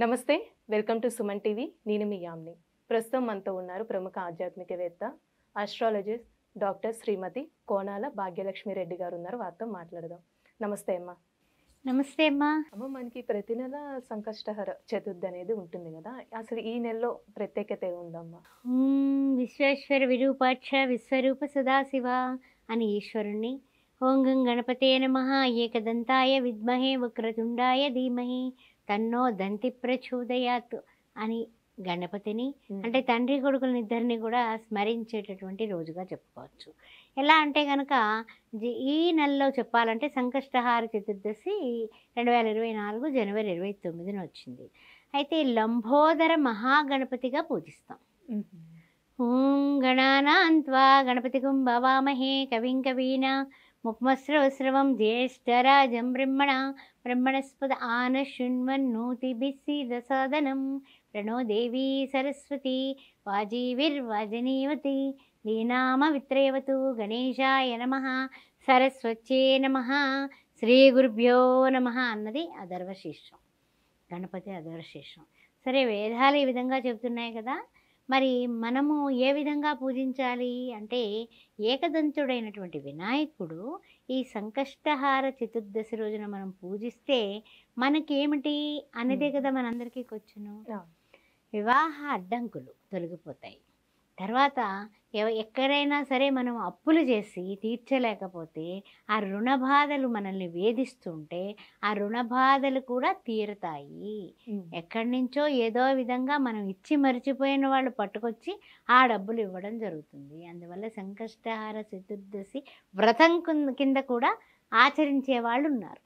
నమస్తే welcome to Suman TV నేను మీ యామ్ని ప్రస్తుతం మనతో ఉన్నారు ప్రముఖ ఆధ్యాత్మికవేత్త ఆస్ట్రాలజిస్ట్ డాక్టర్ శ్రీమతి కోనాల భాగ్యలక్ష్మి రెడ్డి గారు ఉన్నారు వారితో మాట్లాడదాం నమస్తే అమ్మ నమస్తే అమ్మా అమ్మ మనకి ప్రతి నెల సంకష్టహర చతుర్థి అనేది ఉంటుంది కదా అసలు ఈ నెలలో ప్రత్యేకత ఏముందమ్మా ఓం విశ్వేశ్వర విరూపాక్ష విశ్వరూప సదాశివ అని ఈశ్వరుణ్ణి ఓం గం గణపతే నమ ఏకదంతాయ విద్మహే వక్రతుండాయ ధీమహి తన్నో దంతి ప్రచోదయాత్ అని గణపతిని అంటే తండ్రి కొడుకులని ఇద్దరిని కూడా స్మరించేటటువంటి రోజుగా చెప్పుకోవచ్చు ఎలా అంటే కనుక జి- ఈ నెలలో చెప్పాలంటే సంకష్టహార చతుర్దశి రెండు వేల ఇరవై నాలుగు జనవరి ఇరవై తొమ్మిదిన వచ్చింది అయితే లంబోదర మహాగణపతిగా పూజిస్తాం ఓం గణానాన్త్వా గణపతికం భవామహే కవిం కవీన ముక్మస్రవస్రవం జ్యేష్ఠరాజం బ్రహ్మణ బ్రహ్మణస్పద ఆన శృణ్వన్నోతిభిస్సీదసాదనం ప్రణో దేవీ సరస్వతి వాజీవిర్వాజనీవతి దీనామ విత్రేవతు గణేశాయ నమ సరస్వత్యే నమ శ్రీ గురుభ్యో నమ అన్నది అధర్వశీర్షం గణపతి అధర్వశీర్షం సరే వేదాలు ఈ విధంగా చెబుతున్నాయి కదా మరి మనము ఏ విధంగా పూజించాలి అంటే ఏకదంతుడైనటువంటి వినాయకుడు ఈ సంకష్టహార చతుర్దశి రోజున మనం పూజిస్తే మనకేమిటి అనేదే కదా మనందరికీ వచ్చును ఆ. వివాహ అడ్డంకులు తొలగిపోతాయి తర్వాత ఎవ- ఎక్కడైనా సరే మనం అప్పులు చేసి తీర్చలేకపోతే ఆ రుణ బాధలు మనల్ని వేధిస్తుంటే ఆ రుణ బాధలు కూడా తీరుతాయి ఎక్కడి నుంచో ఏదో విధంగా మనం ఇచ్చి మర్చిపోయిన వాళ్ళు పట్టుకొచ్చి ఆ డబ్బులు ఇవ్వడం జరుగుతుంది అందువల్ల సంకష్టహార చతుర్దశి వ్రతం కింద- కింద కూడా ఆచరించే వాళ్ళు ఉన్నారు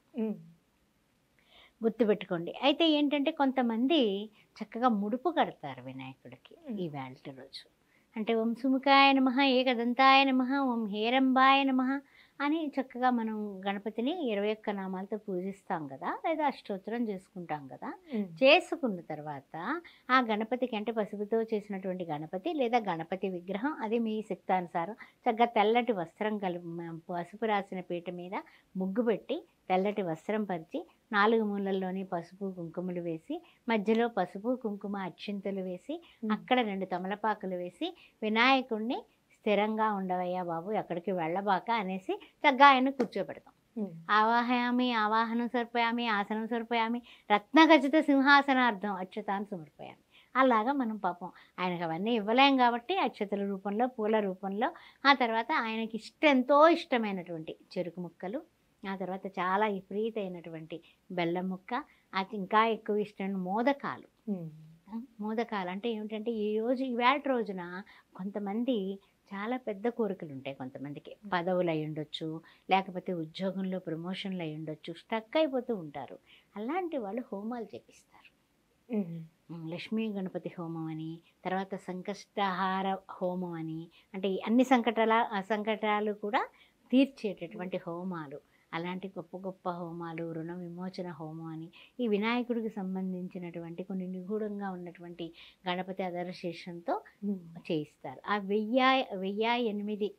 గుర్తుపెట్టుకోండి అయితే ఏంటంటే కొంతమంది చక్కగా ముడుపు కడతారు వినాయకుడికి ఈ వేళ రోజు అంటే ఓం సుముఖాయ నమ ఏకదంతాయ నమ ఓం హేరంబాయ నమ అని చక్కగా మనం గణపతిని ఇరవై ఒక్క నామాలతో పూజిస్తాం కదా లేదా అష్టోత్తరం చేసుకుంటాం కదా చేసుకున్న తర్వాత ఆ గణపతికి అంటే పసుపుతో చేసినటువంటి గణపతి లేదా గణపతి విగ్రహం అది మీ శక్తానుసారం చక్కగా తెల్లటి వస్త్రం కలిపి పసుపు రాసిన పీట మీద ముగ్గు పెట్టి తెల్లటి వస్త్రం పరిచి నాలుగు మూలల్లోని పసుపు కుంకుమలు వేసి మధ్యలో పసుపు కుంకుమ అక్షింతలు వేసి అక్కడ రెండు తమలపాకులు వేసి వినాయకుడిని స్థిరంగా ఉండవయ్యా బాబు ఎక్కడికి వెళ్ళబాక అనేసి చక్కగా ఆయన కూర్చోబెడతాం ఆవాహయామి ఆవాహనం సమర్పయామి ఆసనం సమర్పయామి రత్నఖచిత సింహాసనార్థం అక్షతాన్ని సమర్పయామి అలాగా మనం పాపం ఆయనకు అవన్నీ ఇవ్వలేం కాబట్టి అక్షతల రూపంలో పూల రూపంలో ఆ తర్వాత ఆయనకి ఇష్ట ఎంతో ఇష్టమైనటువంటి చెరుకు ముక్కలు ఆ తర్వాత చాలా విపరీతమైనటువంటి బెల్లం ముక్క అది ఇంకా ఎక్కువ ఇష్టమైన మోదకాలు మోదకాలు అంటే ఏమిటంటే ఈ రోజు ఈవేళ రోజున కొంతమంది చాలా పెద్ద కోరికలు ఉంటాయి కొంతమందికి పదవులు అయి ఉండొచ్చు లేకపోతే ఉద్యోగంలో ప్రమోషన్లు అయి ఉండొచ్చు స్టక్ అయిపోతూ ఉంటారు అలాంటి వాళ్ళు హోమాలు చేపిస్తారు ఉమ్, లక్ష్మీ గణపతి హోమం అని తర్వాత సంకష్టహార హోమం అని అంటే ఈ అన్ని సంకటాల ఆ సంకటాలు కూడా తీర్చేటటువంటి హోమాలు అలాంటి గొప్ప గొప్ప హోమాలు రుణ విమోచన హోమం అని ఈ వినాయకుడికి సంబంధించినటువంటి కొన్ని నిగూఢంగా ఉన్నటువంటి గణపతి అదరశేషంతో చేయిస్తారు ఆ వెయ్యి వెయ్యి ఎనిమిది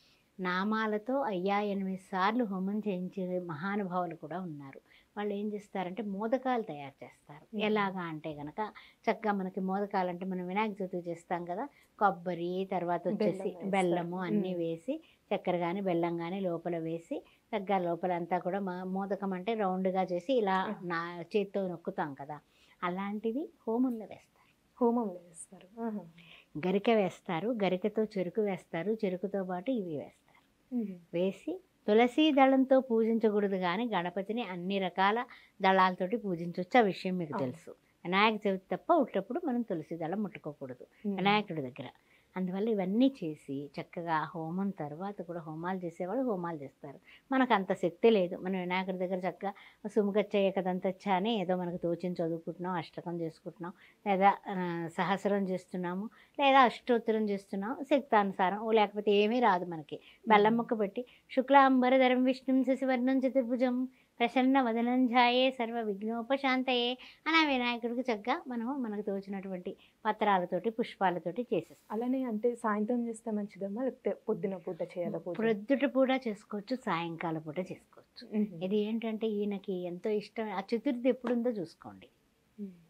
నామాలతో అయ్యా ఎనిమిది సార్లు హోమం చేయించే మహానుభావులు కూడా ఉన్నారు వాళ్ళు ఏం చేస్తారంటే మోదకాలు తయారు చేస్తారు Mhm. ఎలాగా అంటే గనక చక్కగా మనకి మోదకాలు అంటే మనం వినాయక చవితి చేస్తాం కదా కొబ్బరి తర్వాత వచ్చేసి బెల్లం వేస్తారు. బెల్లము అన్నీ Mm. వేసి చక్కెర కానీ బెల్లం కానీ లోపల వేసి చక్కగా లోపల అంతా కూడా మా మోదకం అంటే రౌండ్గా చేసి ఇలా Mm. నా చేత్తో నొక్కుతాం కదా అలాంటివి హోమంలో వేస్తారు హోమంలో వేస్తారు ఆహా. గరిక వేస్తారు గరికతో చెరుకు వేస్తారు చెరుకుతో పాటు ఇవి వేస్తారు వేసి తులసి దళంతో పూజించకూడదు కానీ గణపతిని అన్ని రకాల దళాలతోటి పూజించవచ్చు ఆ విషయం మీకు అవును. తెలుసు వినాయక చవితి తప్ప ఉట్టప్పుడు మనం తులసి దళం ముట్టుకోకూడదు వినాయకుడి దగ్గర అందువల్ల ఇవన్నీ చేసి చక్కగా హోమం తర్వాత కూడా హోమాలు చేసేవాళ్ళు హోమాలు చేస్తారు మనకు అంత శక్తి లేదు మనం వినాయకుడి దగ్గర చక్కగా సుముఖచ్చయ్య కదంతచ్చ అని ఏదో మనకు తోచిన చదువుకుంటున్నాం అష్టకం చేసుకుంటున్నాం లేదా ఆ, సహస్రం చేస్తున్నాము లేదా అష్టోత్తరం చేస్తున్నాం శక్తానుసారం ఓ లేకపోతే ఏమీ రాదు మనకి బెల్లం ముక్క పెట్టి శుక్లాంబరధరం విష్ణుం శశివర్ణం చతుర్భుజం ప్రసన్న వదనం ఝాయే సర్వ విఘ్నోపశాంతయే అని ఆ వినాయకుడికి చక్కగా మనం మనకు తోచినటువంటి పత్రాలతోటి పుష్పాలతోటి చేసేస్తాం అలానే అంటే సాయంత్రం చేస్తే మంచిదమ్మా లేకపోతే పొద్దున పూట చేయాలా పూజ ప్రొద్దుట పూట చేసుకోవచ్చు సాయంకాల పూట చేసుకోవచ్చు మ్మ్. ఇది ఏంటంటే ఈయనకి ఎంతో ఇష్టం ఆ చతుర్థి ఎప్పుడుందో చూసుకోండి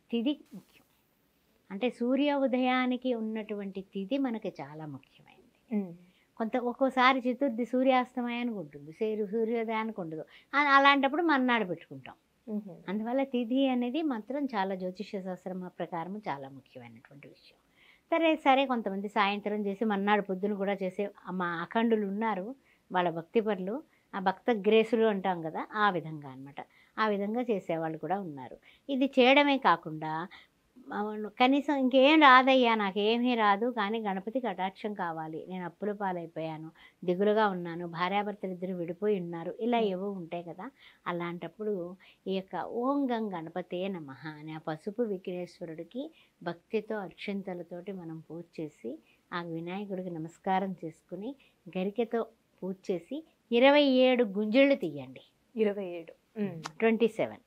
తిథి ముఖ్యం అంటే సూర్య ఉదయానికి ఉన్నటువంటి తిథి మనకి చాలా ముఖ్యమైనది ఉమ్. కొంత ఒక్కోసారి చతుర్థి సూర్యాస్తమయానికి ఉంటుంది సూర్య సూర్యోదయానికి ఉండదు ఆ- అలాంటప్పుడు మన్నాడు పెట్టుకుంటాం ఉహు. అందువల్ల తిథి అనేది మాత్రం చాలా జ్యోతిష్య శాస్త్రం ప్రకారం చాలా ముఖ్యమైనటువంటి విషయం సరే సరే కొంతమంది సాయంత్రం చేసి మన్నాడు పొద్దున కూడా చేసే మా అఖండులు ఉన్నారు వాళ్ళ భక్తి పనులు ఆ భక్త గ్రేసులు అంటాం కదా ఆ విధంగా అన్నమాట ఆ విధంగా చేసేవాళ్ళు కూడా ఉన్నారు ఇది చేయడమే కాకుండా అవును, కనీసం ఇంకేం రాదయ్యా నాకేమీ రాదు కానీ గణపతి కటాక్షం కావాలి నేను అప్పుల పాలైపోయాను దిగులుగా ఉన్నాను భార్యాభర్తలు ఇద్దరు విడిపోయి ఉన్నారు ఇలా ఏవో ఉంటాయి కదా అలాంటప్పుడు ఈ యొక్క ఓం గం గణపతే నమ అనే ఆ పసుపు విఘ్నేశ్వరుడికి భక్తితో అక్షంతలతోటి మనం పూజ చేసి ఆ వినాయకుడికి నమస్కారం చేసుకుని గరికెతో పూజ చేసి ఇరవై ఏడు గుంజళ్ళు తీయండి ఇరవై ఏడు ఉమ్. ట్వంటీ సెవెన్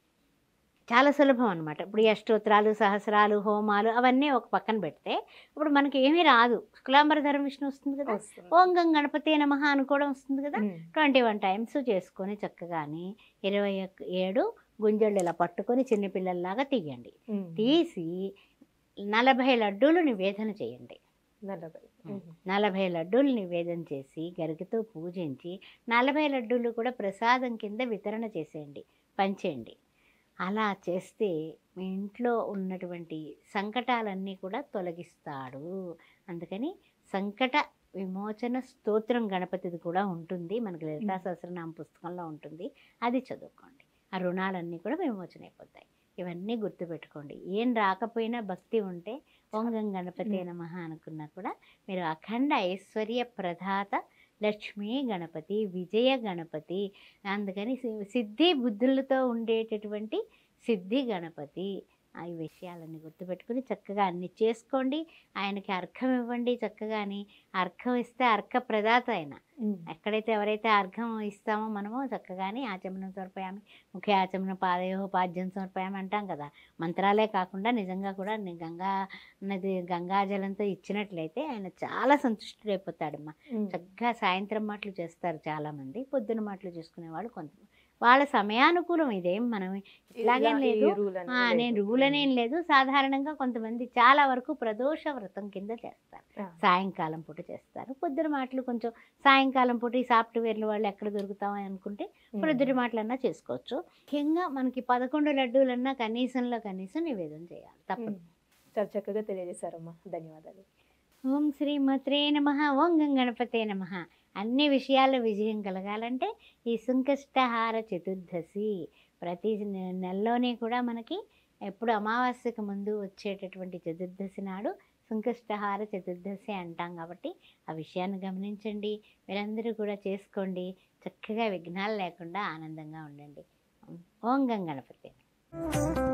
చాలా సులభం అనమాట ఇప్పుడు ఈ అష్టోత్తరాలు సహస్రాలు హోమాలు అవన్నీ ఒక పక్కన పెడితే ఇప్పుడు మనకి ఏమీ రాదు శుక్లాంబరధరం విష్ణు వస్తుంది కదా వస్తుంది. ఓం గం గణపతే నమ అనుకోవడం వస్తుంది కదా ఉమ్. ట్వంటీ వన్ టైమ్స్ చేసుకొని చక్కగాని ఇరవై ఒక్క ఏడు గుంజళ్ళు ఇలా పట్టుకొని చిన్నపిల్లల్లాగా తీయండి ఉమ్. తీసి నలభై లడ్డూలు నివేదన చేయండి నలభై ఉహు. నలభై లడ్డూలు నివేదన చేసి గరికతో పూజించి నలభై లడ్డూలు కూడా ప్రసాదం కింద వితరణ చేసేయండి పంచేయండి అలా చేస్తే మీ ఇంట్లో ఉన్నటువంటి సంకటాలన్నీ కూడా తొలగిస్తాడు అందుకని సంకట విమోచన స్తోత్రం గణపతిది కూడా ఉంటుంది మనకి లలితా సహస్రనామ పుస్తకంలో ఉంటుంది అది చదువుకోండి ఆ రుణాలన్నీ కూడా విమోచన అయిపోతాయి ఇవన్నీ గుర్తుపెట్టుకోండి ఏం రాకపోయినా భక్తి ఉంటే ఓంగం గణపతి నమ అనుకున్నా కూడా మీరు అఖండ ఐశ్వర్య ప్రదాత లక్ష్మీ గణపతి విజయ గణపతి అందుకని సి- సిద్ధి బుద్ధులతో ఉండేటటువంటి సిద్ధి గణపతి ఆ ఈ విషయాలన్నీ గుర్తుపెట్టుకుని చక్కగా అన్ని చేసుకోండి ఆయనకి అర్ఘం ఇవ్వండి చక్కగాని అర్ఘం ఇస్తే అర్ఘ ప్రదాత ఆయన ఉమ్. ఎక్కడైతే ఎవరైతే అర్ఘం ఇస్తామో మనమో చక్కగానే ఆచమనం సమర్పయామి ముఖ్య ఆచమన పాదయో పాద్యం సమర్పయామి అంటాం కదా మంత్రాలే కాకుండా నిజంగా కూడా ని- గంగా నది గంగాజలంతో ఇచ్చినట్లయితే ఆయన చాలా సంతుష్టుడైపోతాడమ్మా ఉమ్. చక్కగా సాయంత్రం మాటలు చేస్తారు చాలామంది పొద్దున మాటలు చేసుకునేవాళ్ళు కొంత వాళ్ళ సమయానుకూలం ఇదేం మనం ఇట్లాగేం ఇలా లేదు ఈ rule అనేది ఆ, నేను లేదు. రూల్ అనేం లేదు సాధారణంగా కొంతమంది చాలా వరకు ప్రదోష వ్రతం కింద చేస్తారు ఆ. సాయంకాలం పూట చేస్తారు పొద్దున మాటలు కొంచెం సాయంకాలం పూట ఈ సాఫ్ట్వేర్లు వాళ్ళు ఎక్కడ దొరుకుతామని అనుకుంటే ఉమ్. ప్రొద్దుటి మాటలన్నా చేసుకోవచ్చు ముఖ్యంగా మనకి పదకొండు లడ్డూలన్నా కనీసంలో కనీసం నివేదన చేయాలి తప్పదు ఉమ్. చాలా చక్కగా తెలియజేశారమ్మా ధన్యవాదాలు ఓం శ్రీ మత్రే నమ ఓం గం గణపతే నమ అన్ని విషయాల్లో విజయం కలగాలంటే ఈ సంకష్టహార చతుర్దశి ప్రతి నె- నెలలోనే కూడా మనకి ఎప్పుడు అమావాస్యకు ముందు వచ్చేటటువంటి చతుర్దశి నాడు సంకష్టహార చతుర్దశి అంటాం కాబట్టి ఆ విషయాన్ని గమనించండి మీరందరూ కూడా చేసుకోండి చక్కగా విఘ్నాలు లేకుండా ఆనందంగా ఉండండి ఓం గం గణపతి